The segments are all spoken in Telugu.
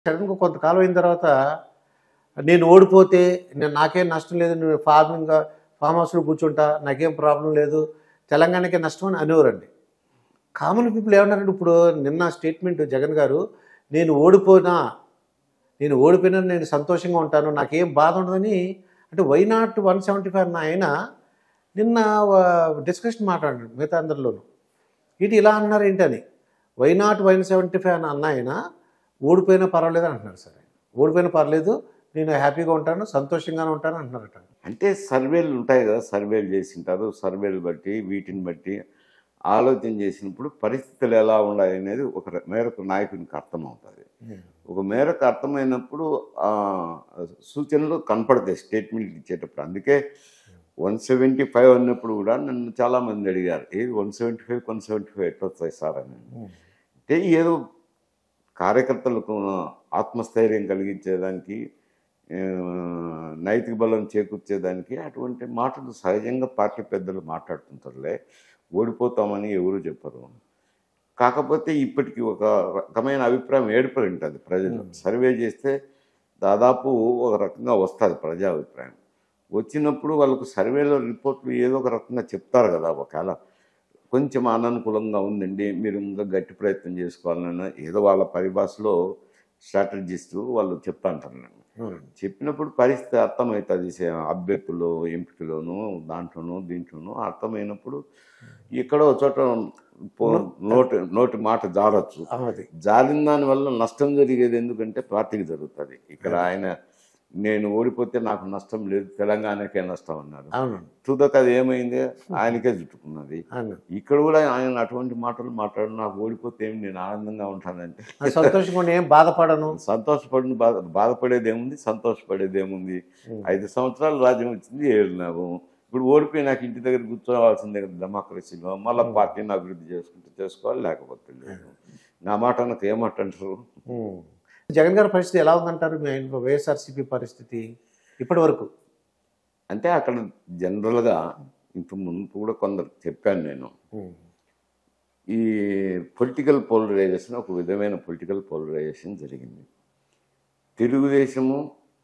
సడన్గా కొంతకాలం అయిన తర్వాత నేను ఓడిపోతే నేను నాకేం నష్టం లేదు నేను ఫార్మింగ్ ఫామ్ హౌస్లో కూర్చుంటా నాకేం ప్రాబ్లం లేదు తెలంగాణకే నష్టం అని అనేవారండి కామన్ పీపుల్ ఏమన్నారంటే ఇప్పుడు నిన్న స్టేట్మెంట్ జగన్ గారు నేను ఓడిపోయినా నేను ఓడిపోయినా నేను సంతోషంగా ఉంటాను నాకేం బాధ ఉండదని అంటే why not one seventy five అన్న ఆయన నిన్న డిస్కషన్ మాట్లాడాడు మిగతా అందరిలోనూ ఇది ఇలా అన్నారు ఏంటని why not one seventy five అని అన్న ఆయన ఓడిపోయినా పర్వాలేదు అంటున్నారు సార్ ఆయన ఓడిపోయినా పర్లేదు నేను హ్యాపీగా ఉంటాను సంతోషంగానే ఉంటాను అంటున్నారట అంటే సర్వేలు ఉంటాయి కదా సర్వేలు చేసింటారు సర్వేలు బట్టి వీటిని బట్టి ఆలోచన చేసినప్పుడు పరిస్థితులు ఎలా ఉన్నాయి అనేది ఒక ర- మేరకు నాయకునికి అర్థమవుతుంది ఒక మేరకు అర్థమైనప్పుడు ఆ, సూచనలు కనపడతాయి స్టేట్మెంట్ ఇచ్చేటప్పుడు అందుకే వన్ సెవెంటీ ఫైవ్ అన్నప్పుడు కూడా నన్ను చాలామంది అడిగారు ఏది one seventy five one seventy five ఎట్లా వస్తాయి సార్ అని అంటే ఏదో కార్యకర్తలకు ఆత్మస్థైర్యం కలిగించేదానికి ఆ, నైతిక బలం చేకూర్చేదానికి అటువంటి మాటలు సహజంగా పార్టీ పెద్దలు మాట్లాడుతుంటారులే ఓడిపోతామని ఎవరు చెప్పరు కాకపోతే ఇప్పటికీ ఒక రకమైన అభిప్రాయం ఏర్పడి ఉంటుంది ప్రజలు సర్వే చేస్తే దాదాపు ఒక రకంగా వస్తుంది ప్రజాభిప్రాయం వచ్చినప్పుడు వాళ్ళకు సర్వేలో రిపోర్ట్లు ఏదో ఒక రకంగా చెప్తారు కదా ఒకవేళ కొంచెం అననుకూలంగా ఉందండి మీరు ఇంకా గట్టి ప్రయత్నం చేసుకోవాలన్న ఏదో వాళ్ళ పరిభాషలో స్ట్రాటజిస్ట్ వాళ్ళు చెప్తా అంటారు నన్ను చెప్పినప్పుడు పరిస్థితి అర్థమవుతుంది సే- అభ్యర్థులు ఎంపికలోను దాంట్లోనూ దీంట్లోనూ అర్థమైనప్పుడు ఎక్కడో ఒక చోట పో- నోటి నోటి మాట జారచ్చు అది జారిన దాని వల్ల నష్టం జరిగేది ఎందుకంటే పార్టీకి జరుగుతుంది ఇక్కడ ఆయన నేను ఓడిపోతే నాకు నష్టం లేదు తెలంగాణకే నష్టం అన్నారు అవును తుదక అది ఏమైంది ఆయనకే చుట్టుకున్నది అవును ఇక్కడ కూడా ఆయన అటువంటి మాటలు మాట్లాడు నాకు ఓడిపోతే ఏమి నేను ఆనందంగా ఉంటానంటే నేను సంతోషంగా ఉండి ఏం బాధపడను సంతోషపడిన బాధ బాధపడేది ఏముంది సంతోషపడేది ఏముంది ఐదు సంవత్సరాలు రాజ్యం వచ్చింది ఏళ్ళినాము ఇప్పుడు ఓడిపోయి నాకు ఇంటి దగ్గర కూర్చోవాల్సిందే కదా డెమోక్రసీలో మళ్ళీ పార్టీని అభివృద్ధి చేసుకుంటూ చేసుకోవాలి లేకపోతే లేదు నా మాట నాకు ఏమాట అంటారు ఉమ్. జగన్ గారి పరిస్థితి ఎలా ఉందంటారు మీ ఆయన వైఎస్ఆర్సీపీ పరిస్థితి ఇప్పటి వరకు అంటే అక్కడ జనరల్గా ఇంత ముందు కూడా కొందరు చెప్పాను నేను ఈ పొలిటికల్ పోలరైజేషన్ ఒక విధమైన పొలిటికల్ పోలరైజేషన్ జరిగింది తెలుగుదేశము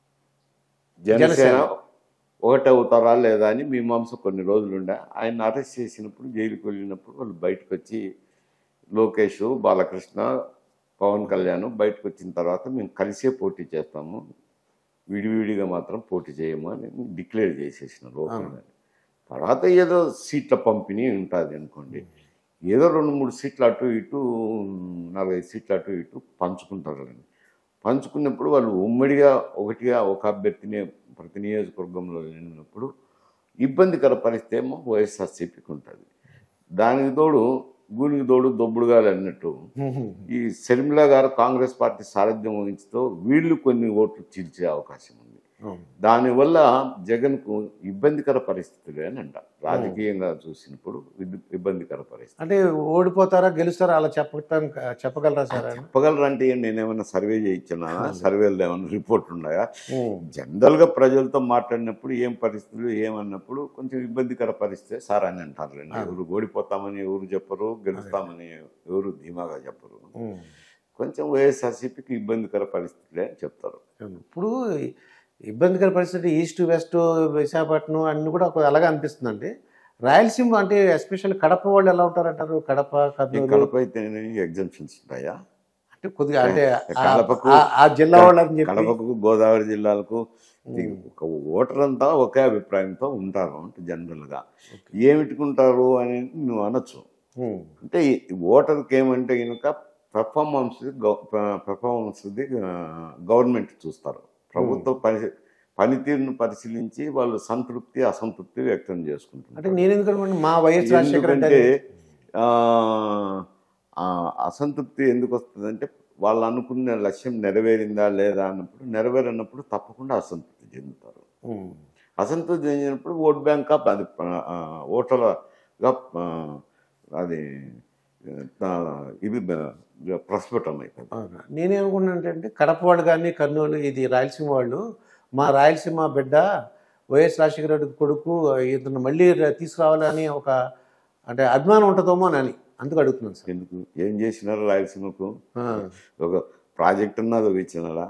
జనసేన జనసేన. ఒకటే అవుతారా లేదా అని మీమాంస కొన్ని రోజులుండే ఆయన అరెస్ట్ చేసినప్పుడు జైలుకి వెళ్ళినప్పుడు వాళ్ళు బయటకు వచ్చి లోకేష్ బాలకృష్ణ పవన్ కళ్యాణ్ బయటకు వచ్చిన తర్వాత మేము కలిసే పోటీ చేస్తాము విడివిడిగా మాత్రం పోటీ చేయము అని డిక్లేర్ చేసేసిన లోపల తర్వాత ఏదో సీట్ల పంపిణీ ఉంటుంది అనుకోండి ఏదో రెండు మూడు సీట్లు అటు ఇటు నాలుగైదు సీట్లు అటు ఇటు పంచుకుంటారు అని పంచుకున్నప్పుడు వాళ్ళు ఉమ్మడిగా ఒకటిగా ఒక అభ్యర్థిని ప్రతి నియోజకవర్గంలో వెళ్ళినప్పుడు ఇబ్బందికర పరిస్థితి ఏమో వైఎస్ఆర్సీపీకి ఉంటుంది దానికి తోడు గూనికి తోడు దొబ్బుడుగాలు అన్నట్టు ఈ శర్మిల గారు కాంగ్రెస్ పార్టీ సారథ్యం వహించుతో వీళ్ళు కొన్ని ఓట్లు చీల్చే అవకాశం ఉంది దానివల్ల జగన్కు ఇబ్బందికర పరిస్థితులే అని అంట రాజకీయంగా చూసినప్పుడు ఇద్- ఇబ్బందికర పరిస్థితి అంటే ఓడిపోతారా గెలుస్తారా అలా చెప్పటం చెప్పగలరా సార్ ఆయన చెప్పగలరంటే నేనేమైనా సర్వే చేయించినా సర్వేలు ఏమైనా రిపోర్ట్ ఉన్నాయా ఉమ్. జనరల్గా ప్రజలతో మాట్లాడినప్పుడు ఏం పరిస్థితులు ఏమన్నప్పుడు కొంచెం ఇబ్బందికర పరిస్థితి సార్ అని అంటారు ఎవరు ఓడిపోతామని ఎవరు చెప్పరు గెలుస్తామని ఎవరు ధీమాగా చెప్పరు ఉమ్. కొంచెం వైఎస్ఆర్సీపీకి ఇబ్బందికర పరిస్థితులే అని చెప్తారు ఇప్పుడు ఇబ్బందికర పరిస్థితి ఈస్ట్ వెస్ట్ విశాఖపట్నం అన్ని కూడా ఒక అలాగే అనిపిస్తుందండి రాయలసీమ అంటే ఎస్పెషల్ కడప వాళ్ళు ఎలా ఉంటారంటారు కడప ఈ కర్నూలు కడప అయితే ఎగ్జామ్షన్స్ ఉంటాయా అంటే కొద్దిగా అంటే ఆ- కడపకు- ఆ- ఆ జిల్లా వాళ్ళని చెప్పి కడపకు గోదావరి జిల్లాలకు ఈ ఒక ఓటర్ అంతా ఒకే అభిప్రాయంతో ఉంటారు అంటే జనరల్గా ఏమిటికుంటారు అని నువ్వు అనొచ్చు ఉమ్. అంటే ఈ ఓటర్కి ఏమంటే కనుక పెర్ఫార్మెన్స్ పెర్ఫార్మెన్స్ది గవర్నమెంట్ చూస్తారు ప్రభుత్వ పని పనితీరును పరిశీలించి వాళ్ళు సంతృప్తి అసంతృప్తి వ్యక్తం అంటే చేసుకుంటున్నారు నేను ఎందుకు అనుకుంటున్నా, మా వైఎస్ రాజశేఖర రెడ్డి ఎందుకంటే అని- ఆ, ఆ, అసంతృప్తి ఎందుకు వస్తుందంటే వాళ్ళు అనుకున్న లక్ష్యం నెరవేరిందా లేదా అన్నప్పుడు నెరవేరన్నప్పుడు తప్పకుండా అసంతృప్తి చెందుతారు ఉమ్. అసంతృప్తి చెందినప్పుడు ఓట్ బ్యాంక్ ఆఫ్ అది ఆ, ఓటర్గా ఆ, అది ఆ, ఇది ఆ, ప్రస్ఫుటం అవుతుంది అవునా. నేనేమనుకున్నానంటే కడప వాళ్ళు కానీ కర్నూలు ఇది రాయలసీమ వాళ్ళు మా రాయలసీమ బిడ్డ వైఎస్ రాజశేఖర రెడ్డి కొడుకు ఇతను మళ్ళీ ర- తీసుకురావాలని ఒక అంటే అభిమానం ఉంటుందేమో అని అందుకు అడుగుతున్నాను సార్ ఎందుకు ఏం చేసినారు రాయలసీమకు ఆ. ఒక ప్రాజెక్ట్ ఉన్నది ఇచ్చినలా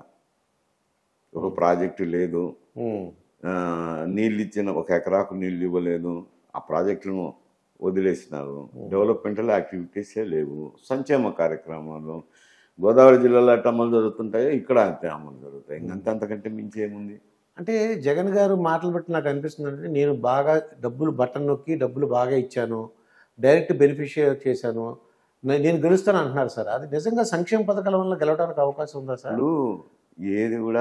ఒక ప్రాజెక్టు లేదు ఉమ్. ఆ, నీళ్ళు ఇచ్చిన ఒక ఎకరాకు నీళ్ళు ఇవ్వలేదు ఆ ప్రాజెక్టులను వదిలేసినారు డెవలప్మెంటల్ యాక్టివిటీసే లేవు సంక్షేమ కార్యక్రమాలు గోదావరి జిల్లాలో ఎట్ట అమలు జరుగుతుంటాయో ఇక్కడ అంతే అమలు జరుగుతాయి ఇంకంత అంతకంటే మించి ఏముంది అంటే జగన్ గారు మాటలు బట్టి నాకు అనిపిస్తుంది అంటే నేను బాగా డబ్బులు బటన్ నొక్కి డబ్బులు బాగా ఇచ్చాను డైరెక్ట్ బెనిఫిషియర్ చేశాను నే- నేను గెలుస్తాను అంటున్నారు సార్ అది నిజంగా సంక్షేమ పథకాల వల్ల గెలవడానికి అవకాశం ఉందా సార్ ఇప్పుడు ఏది కూడా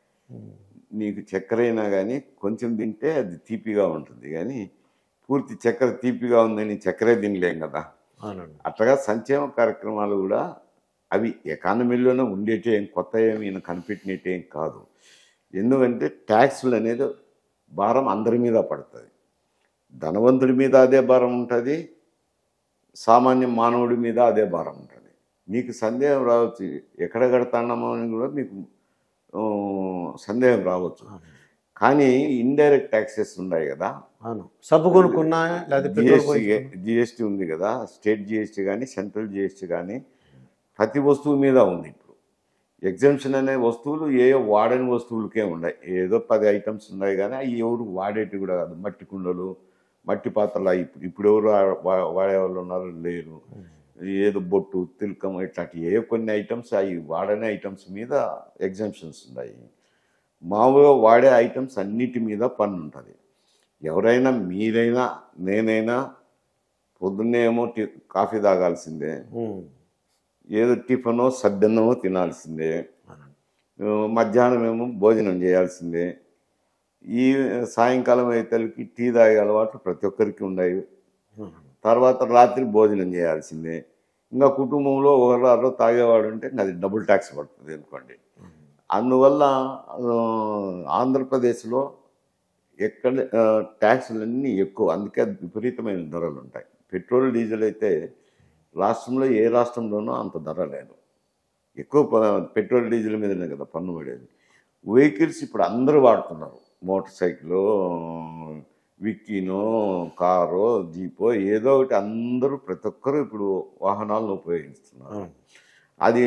నీకు చక్కెర అయినా కానీ కొంచెం తింటే అది తీపిగా ఉంటుంది కానీ పూర్తి చక్కెర తీపిగా ఉందని చక్కెరే తినలేం కదా అవునండి అట్లాగా సంక్షేమ కార్యక్రమాలు కూడా అవి ఎకానమీలోనే ఉండేటి ఏం కొత్త ఏమి ఈయన కనిపెట్టినట్టు ఏం కాదు ఎందుకంటే ట్యాక్సులు అనేది భారం అందరి మీద పడుతుంది ధనవంతుడి మీద అదే భారం ఉంటుంది సామాన్య మానవుడి మీద అదే భారం ఉంటుంది మీకు సందేహం రావచ్చు ఎక్కడ కడతాన్నామో అని కూడా మీకు ఆ, సందేహం రావచ్చు కానీ ఇండైరెక్ట్ ట్యాక్సెస్ ఉన్నాయి కదా అవును సబ్బు కొనుక్కున్నా లేదా పెట్రోల్ జిఎస్టీ జిఎస్టీ ఉంది కదా స్టేట్ జిఎస్టీ కానీ సెంట్రల్ జిఎస్టీ కానీ ప్రతి వస్తువు మీద ఉంది ఇప్పుడు ఎగ్జామ్షన్ అనే వస్తువులు ఏ వాడని వస్తువులకే ఉన్నాయి ఏదో పది ఐటమ్స్ ఉన్నాయి కానీ అవి ఎవరు వాడేటి కూడా కాదు మట్టి కుండలు మట్టి పాత్రలు అవి ఇప్పుడు ఇప్పుడు ఎవరు వా- వా- వాడేవాళ్ళు ఉన్నారు లేరు ఏదో బొట్టు తిలకం ఇట్లాంటి ఏ కొన్ని ఐటమ్స్ అవి వాడని ఐటమ్స్ మీద ఎగ్జామ్షన్స్ ఉన్నాయి మామూలుగా వాడే ఐటమ్స్ అన్నిటి మీద పన్ను ఉంటుంది ఎవరైనా మీరైనా నేనైనా పొద్దున్నే ఏమో టి కాఫీ తాగాల్సిందే ఉమ్. ఏదో టిఫనో సద్దన్నమో తినాల్సిందే ఆ, మధ్యాహ్నం ఏమో భోజనం చేయాల్సిందే ఈ సాయంకాలం అయితేకి టీ తాగే అలవాట్లు ప్రతి ఒక్కరికి ఉన్నాయి తర్వాత రాత్రి భోజనం చేయాల్సిందే ఇంకా కుటుంబంలో ఒకరు తాగేవాడు ఉంటే ఇంకా అది డబుల్ ట్యాక్స్ పడుతుంది అనుకోండి అందువల్ల ఆ, ఆంధ్రప్రదేశ్లో ఎక్కడ ఆ, ట్యాక్సులన్నీ ఎక్కువ అందుకే విపరీతమైన ధరలు ఉంటాయి పెట్రోల్ డీజిల్ అయితే రాష్ట్రంలో ఏ రాష్ట్రంలోనూ అంత ధర లేదు ఎక్కువ ప- పెట్రోల్ డీజిల్ మీదనే కదా పన్ను పడేది వెహికల్స్ ఇప్పుడు అందరూ వాడుతున్నారు మోటార్ సైకిల్ విక్కీనో కారో జీపో ఏదో ఒకటి అందరూ ప్రతి ఒక్కరూ ఇప్పుడు వాహనాలను ఉపయోగిస్తున్నారు అవును. అది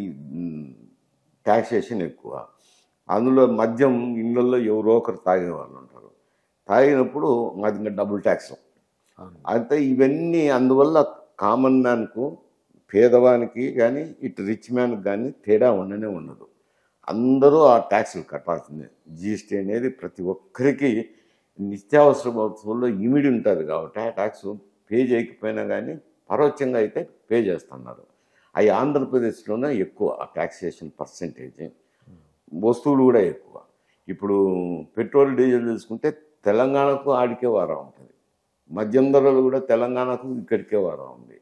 ట్యాక్సేషన్ ఎక్కువ అందులో మద్యం ఇళ్ళల్లో ఎవరో ఒకరు తాగే వాళ్ళు ఉంటారు తాగినప్పుడు అది ఇంకా డబుల్ ట్యాక్స్ అవును. అయితే ఇవన్నీ అందువల్ల కామన్ మ్యాన్కు పేదవానికి కానీ ఇటు రిచ్ మ్యాన్కి కానీ తేడా ఉండనే ఉండదు అందరూ ఆ ట్యాక్సులు కట్టాల్సిందే జిఎస్టీ అనేది ప్రతి ఒక్కరికి నిత్యావసర వస్తువుల్లో ఇమిడి ఉంటుంది కాబట్టి ఆ ట్యాక్స్ పే చేయకపోయినా కానీ పరోక్షంగా అయితే పే చేస్తున్నారు అవి ఆంధ్రప్రదేశ్లోనే ఎక్కువ ఆ ట్యాక్సేషన్ పర్సంటేజ్ వస్తువులు కూడా ఎక్కువ ఇప్పుడు పెట్రోల్ డీజిల్ తీసుకుంటే తెలంగాణకు ఆడికే వారా ఉంటుంది మద్యం ధరలు కూడా తెలంగాణకు ఇక్కడికే వారా ఉంది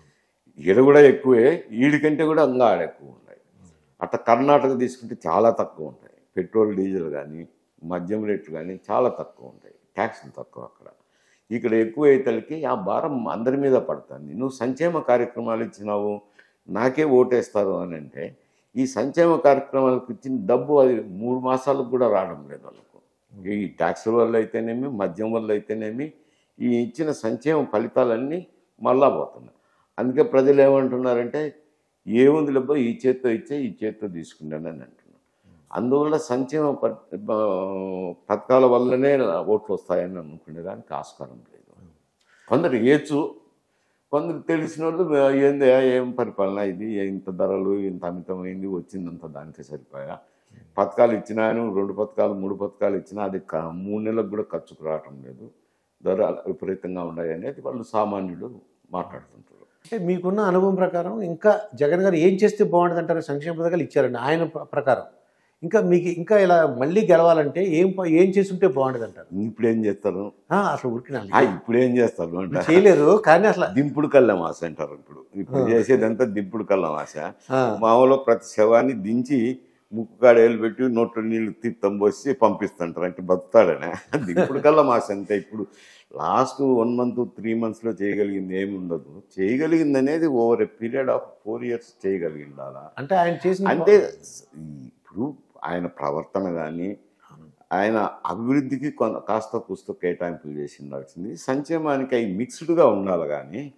ఈడ కూడా ఎక్కువే వీడికంటే కూడా ఇంకా ఆడ ఎక్కువ ఉన్నాయి అట్లా కర్ణాటక తీసుకుంటే చాలా తక్కువ ఉంటాయి పెట్రోల్ డీజిల్ కానీ మద్యం రేట్లు కానీ చాలా తక్కువ ఉంటాయి ట్యాక్స్లు తక్కువ అక్కడ ఇక్కడ ఎక్కువ అయితేలకి ఆ భారం అందరి మీద పడుతుంది నువ్వు సంక్షేమ కార్యక్రమాలు ఇచ్చినావు నాకే ఓటేస్తారు అని అంటే ఈ సంక్షేమ కార్యక్రమాలకు ఇచ్చిన డబ్బు అది మూడు మాసాలకు కూడా రావడం లేదు వాళ్ళకు ఈ ట్యాక్సుల వల్ల అయితేనేమి మద్యం వల్ల అయితేనేమి ఈ ఇచ్చిన సంక్షేమ ఫలితాలన్నీ మళ్ళా పోతున్నాయి అందుకే ప్రజలు ఏమంటున్నారంటే ఏముంది లేబో ఈ చేత్తో ఇచ్చే ఈ చేత్తో తీసుకున్నాను అని అంటున్నారు అందువల్ల సంక్షేమ ప- ప- పథకాల వల్లనే ఓట్లు వస్తాయని అనుకునేదానికి ఆస్కారం లేదు కొందరు ఏచు కొందరు తెలిసిన వాళ్ళు ఏంది ఏం పరిపాలన ఇది ఇంత ధరలు ఇంత అమితమైంది వచ్చిందంత దానికి సరిపోయా పథకాలు ఇచ్చినా అని రెండు పథకాలు మూడు పథకాలు ఇచ్చినా అది క- మూడు నెలలకు కూడా ఖర్చుకు రావటం లేదు ధర విపరీతంగా ఉన్నాయి అనేది వాళ్ళు సామాన్యులు మాట్లాడుతుంటారు అంటే మీకున్న అనుభవం ప్రకారం ఇంకా జగన్ గారు ఏం చేస్తే బాగుంటుంది అంటారు సంక్షేమ పథకాలు ఇచ్చారండి ఆయన ప్ర- ప్రకారం ఇంకా మీకు ఇంకా ఇలా మళ్ళీ గెలవాలంటే ఏం ప- ఏం చేస్తుంటే బాగుంటుంది అంటారు ఇప్పుడు ఏం చేస్తారు ఆ, అసలు ఉరికినాలి ఆ, ఇప్పుడు ఏం చేస్తారు అంటే చేయలేరు కానీ అసలు దింపుడు కళ్ళం ఆశ అంటారు ఇప్పుడు ఇప్పుడు చేసేదంతా దింపుడు కళ్ళం ఆశ ఆ, మామూలు ప్రతి శవాన్ని దించి ముక్కు కాడ ఏళ్ళు పెట్టి నోట్లో నీళ్లు తీర్థం పోసి పంపిస్తుంటారు అంటే బతుకుతాడనే దింపుడు కళ్ళం ఆశ అంతే ఇప్పుడు లాస్ట్ వన్ మంత్ త్రీ మంత్స్లో చేయగలిగింది ఏమి ఉండదు చేయగలిగింది అనేది over a period of four years చేయగలిగింది అలా అంటే ఆయన చేసిన అంటే ఇప్పుడు ఆయన ప్రవర్తన కానీ ఆయన అభివృద్ధికి కొంత కాస్త కూస్త కేటాయింపులు చేసి ఉండాల్సింది సంక్షేమానికి అవి మిక్స్డ్గా ఉండాలి కానీ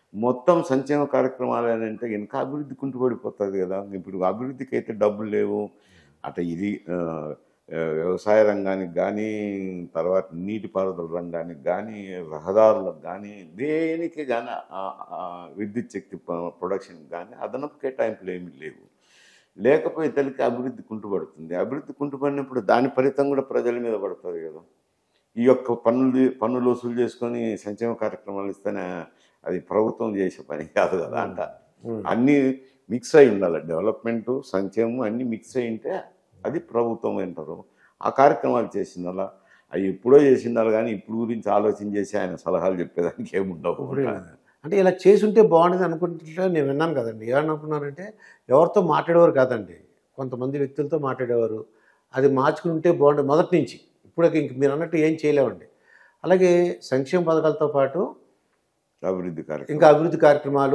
మొత్తం సంక్షేమ కార్యక్రమాలు అని అంటే ఇంకా అభివృద్ధి కుంటుపడిపోతుంది కదా ఇప్పుడు అభివృద్ధికి అయితే డబ్బులు లేవు అట ఇది ఆ, ఆ, వ్యవసాయ రంగానికి కానీ తర్వాత నీటిపారుదల రంగానికి కానీ రహదారులకు కానీ దేనికి కానీ విద్యుత్ శక్తి ప- ప్రొడక్షన్ కానీ అదనపు కేటాయింపులు ఏమీ లేవు లేకపోయేసరికి అభివృద్ధి కుంటుపడుతుంది అభివృద్ధి కుంటుపడినప్పుడు దాని ఫలితం కూడా ప్రజల మీద పడుతుంది కదా ఈ యొక్క పన్నులు పన్నులు వసూలు చేసుకొని సంక్షేమ కార్యక్రమాలు ఇస్తేనే అది ప్రభుత్వం చేసే పని కాదు కదా అంట ఉమ్. అన్నీ మిక్స్ అయి ఉండాలి డెవలప్మెంట్ సంక్షేమం అన్నీ మిక్స్ అయి ఉంటే అది ప్రభుత్వం అంటారు ఆ కార్యక్రమాలు చేసిందలా అవి ఎప్పుడో చేసిండాలి కానీ ఇప్పుడు గురించి ఆలోచన చేసి ఆయన సలహాలు చెప్పేదానికి ఏముండవు ఇప్పుడు అంటే ఇలా చేసి ఉంటే బాగుండేది అనుకుంటుంటే నేను విన్నాను కదండి ఏమనుకున్నానంటే ఎవరితో మాట్లాడేవారు కాదండి కొంతమంది వ్యక్తులతో మాట్లాడేవారు అది మార్చుకుని ఉంటే బాగుండేది మొదటి నుంచి ఇప్పుడు ఇంక మీరు అన్నట్టు ఏం చేయలేమండి అలాగే సంక్షేమ పథకాలతో పాటు అభివృద్ధి కార్యక్రమం ఇంకా అభివృద్ధి కార్యక్రమాలు